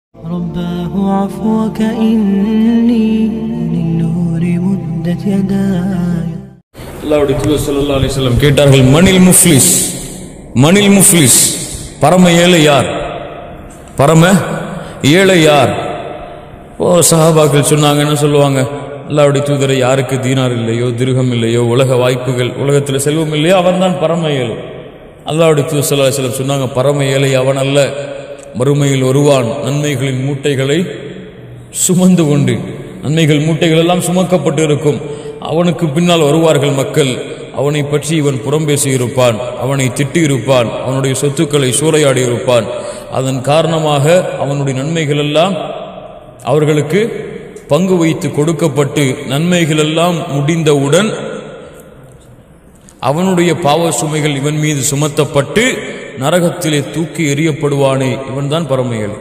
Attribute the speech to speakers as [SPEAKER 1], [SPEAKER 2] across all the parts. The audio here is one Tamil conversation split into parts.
[SPEAKER 1] رباه عفوك إني للنور مدت يداي
[SPEAKER 2] அல்லாவுடைய தூதர் ஸல்லல்லாஹு அலைஹி வஸல்லம் கேட்டார்கள் மணில் முஃப்லிஸ் மணில் முஃப்லிஸ் பரம ஏழை யார் பரம ஏழை யார் ஓ சஹாபாக்கள் சொன்னாங்க என்ன சொல்லுவாங்க அல்லாவுடைய தூதரை யாருக்கு தீனார் இல்லையோ திருகம் இல்லையோ உலக வாய்ப்புகள் உலகத்தில் செல்வம் இல்லையோ அவன்தான் பரம ஏழை அல்லாவுடைய தூதர் ஸல்லல்லாஹு அலைஹி வஸல்லம் சொன்னாங்க பரம ஏழை அவன் அல்ல மறுமையில் வருவான் நன்மைகளின் மூட்டைகளை சுமந்து கொண்டு நன்மைகள் மூட்டைகள் எல்லாம் சுமக்கப்பட்டு இருக்கும் அவனுக்கு பின்னால் வருவார்கள் மக்கள் அவனை பற்றி இவன் புறம் பேசியிருப்பான் அவனை திட்டி இருப்பான் அவனுடைய சொத்துக்களை சூறையாடி இருப்பான் அதன் காரணமாக அவனுடைய நன்மைகள் எல்லாம் அவர்களுக்கு பங்கு வைத்து கொடுக்கப்பட்டு நன்மைகள் எல்லாம் முடிந்தவுடன் அவனுடைய பாவ சுமைகள் இவன் மீது சுமத்தப்பட்டு நரகத்திலே தூக்கி எறியப்படுவானே இவன்தான் பரமையல்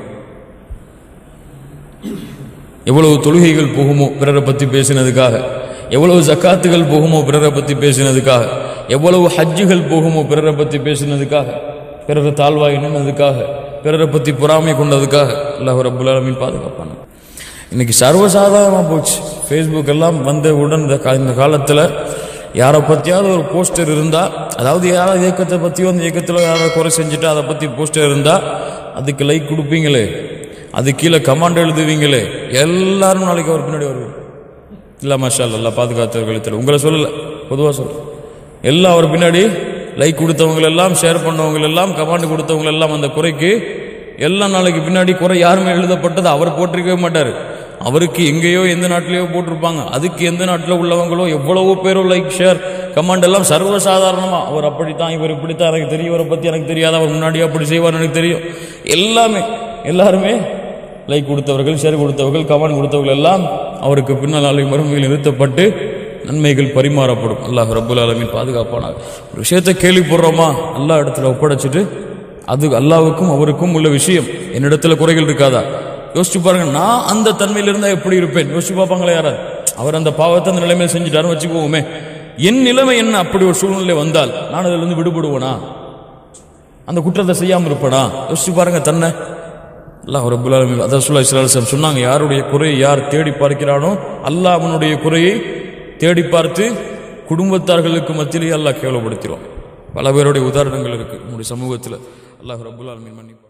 [SPEAKER 2] எவ்வளவு தொழுகைகள் போகுமோ பிறரை பத்தி பேசினதுக்காக எவ்வளவு ஜக்காத்துகள் போகுமோ பிறரை பத்தி பேசினதுக்காக எவ்வளவு ஹஜ்ஜுகள் போகுமோ பிறரை பத்தி பேசினதுக்காக பிறரை தாழ்வாய் எண்ணினதுக்காக பிறரை பத்தி பொறாமை கொண்டதுக்காக அல்லாஹ் ரப்புல் ஆலமீன் பாதுகாப்பான இன்னைக்கு சர்வசாதாரணமாக போச்சு ஃபேஸ்புக் எல்லாம் வந்த உடன் இந்த கா- இந்த காலத்தில் யாரை பற்றியாவது ஒரு போஸ்டர் இருந்தால் அதாவது யாராவது இயக்கத்தை பற்றியோ அந்த இயக்கத்தில் யாராவது குறை செஞ்சுட்டு அதை பற்றி போஸ்டர் இருந்தால் அதுக்கு லைக் கொடுப்பீங்களே அது கீழே கமாண்ட் எழுதுவீங்களே எல்லாரும் நாளைக்கு அவர் பின்னாடி வருவீங்க இல்லை மாஷா அல்லா பாதுகாத்தவர்கள் தெரியல உங்களை சொல்லலை பொதுவாக சொல்ல எல்லாம் அவர் பின்னாடி லைக் கொடுத்தவங்க எல்லாம் ஷேர் பண்ணவங்க எல்லாம் கமாண்ட் கொடுத்தவங்க எல்லாம் அந்த குறைக்கு எல்லாம் நாளைக்கு பின்னாடி குறை யாருமே எழுதப்பட்டது அவர் போட்டிருக்கவே மாட்டார் அவருக்கு எங்கேயோ எந்த நாட்டிலேயோ போட்டிருப்பாங்க அதுக்கு எந்த நாட்டில் உள்ளவங்களோ எவ்வளவோ பேரோ லைக் ஷேர் கமாண்ட் எல்லாம் சர்வசாதாரணமாக அவர் அப்படித்தான் இவர் இப்படித்தான் எனக்கு தெரியும் இவரை பற்றி எனக்கு தெரியாது அவர் முன்னாடியே அப்படி செய்வார் எனக்கு தெரியும் எல்லாமே எல்லாருமே லைக் கொடுத்தவர்கள் ஷேர் கொடுத்தவர்கள் கமெண்ட் கொடுத்தவர்கள் எல்லாம் அவருக்கு பின்னால் நாளை மறுமையில் நிறுத்தப்பட்டு நன்மைகள் பரிமாறப்படும் அல்லாஹ் ரப்புல் ஆலமீன் பாதுகாப்பானார் ஒரு விஷயத்தை கேள்விப்படுறோமா அல்லாஹ் இடத்துல ஒப்படைச்சிட்டு அது அல்லாவுக்கும் அவருக்கும் உள்ள விஷயம் என்னிடத்துல குறைகள் இருக்காதா யோசிச்சு பாருங்க நான் அந்த தன்மையில இருந்தா எப்படி இருப்பேன் யோசிச்சு பார்ப்பாங்களே யாராவது அவர் அந்த பாவத்தை அந்த நிலைமையில செஞ்சுட்டாருன்னு வச்சுக்கோமே என் நிலைமை என்ன அப்படி ஒரு சூழ்நிலை வந்தால் நான் அதுல இருந்து விடுபடுவேனா அந்த குற்றத்தை செய்யாமல் இருப்பேனா யோசிச்சு பாருங்க தன்னை அல்லாஹ் ரபுல் ஆலமீன் அதான் சுல்லா இஸ்லாம் சொன்னாங்க யாருடைய குறையை யார் தேடி பார்க்கிறானோ அல்லாஹ் அவனுடைய குறையை தேடி பார்த்து குடும்பத்தார்களுக்கு மத்தியிலேயே அல்லாஹ் கேவலப்படுத்திடுவான் பல பேருடைய உதாரணங்கள் இருக்கு நம்முடைய சமூகத்தில் அல்லாஹ் ரபுல் ஆலமீன் மன்னிப்பான்